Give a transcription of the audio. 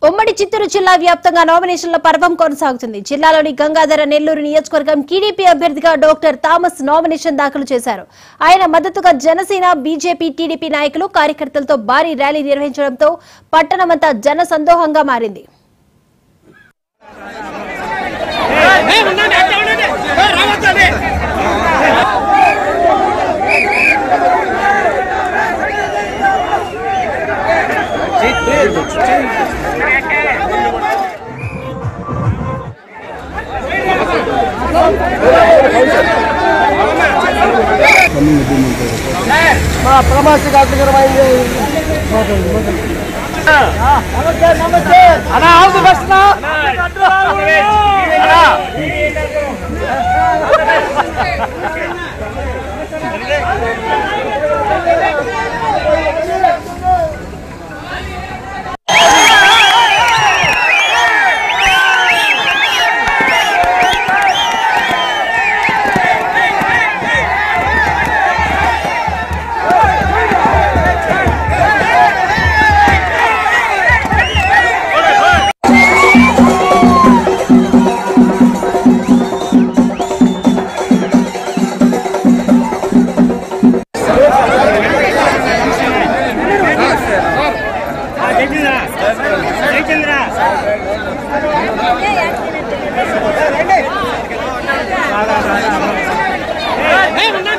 ఉమ్మడి చిత్తూరు జిల్లా వ్యాప్తంగా నామినేషన్ల పర్వం కొనసాగుతుంది జిల్లాలోని గంగాధర నెల్లూరు నియోజకవర్గం టీడీపీ అభ్యర్థిగా డాక్టర్ థామస్ నామినేషన్ దాఖలు చేశారు ఆయన మద్దతుగా జనసేన బీజేపీ టీడీపీ నాయకులు కార్యకర్తలతో భారీ ర్యాలీ నిర్వహించడంతో పట్టణమంతా జన సందోహంగా మారింది మా ప్రమాసిక అద్భుతమైంది నమస్తే నమస్తే అన్నా ఆల్ ది బెస్ట్ ఏ ఉన్నా